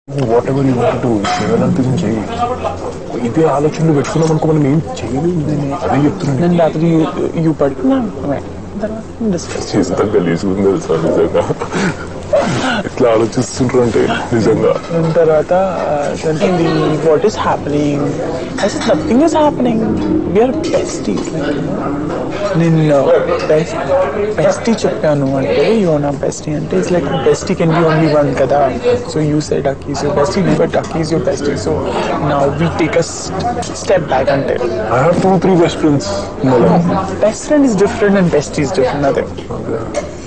what whatever you want to చేయాలనిపించింది చెయ్యి ఇదే ఆలోచనలు పెట్టుకున్నాం అనుకో మనం ఏం చేయలేము అదే చెప్తున్నాను నేను రాత్రి యూ పడుకున్నాను తర్వాత డిస్కస్ చేస్తా గలీజ్ ఉంది తెలుసా నిజంగా ఎట్లా ఆలోచిస్తుంటారు అంటే నిజంగా దాని తర్వాత తెలిసింది వాట్ ఈస్ హ్యాపెనింగ్ అసలు nothing is happening we are bestie నేను బెస్ట్ బెస్టీ చెప్పాను అంటే యూ నా బెస్టీ అంటే it's like bestie can be only one కదా so you said Akki's your bestie but Akki's your bestie so నా we take a step back అంటే I have two three best friends best friend is different and best is different అదే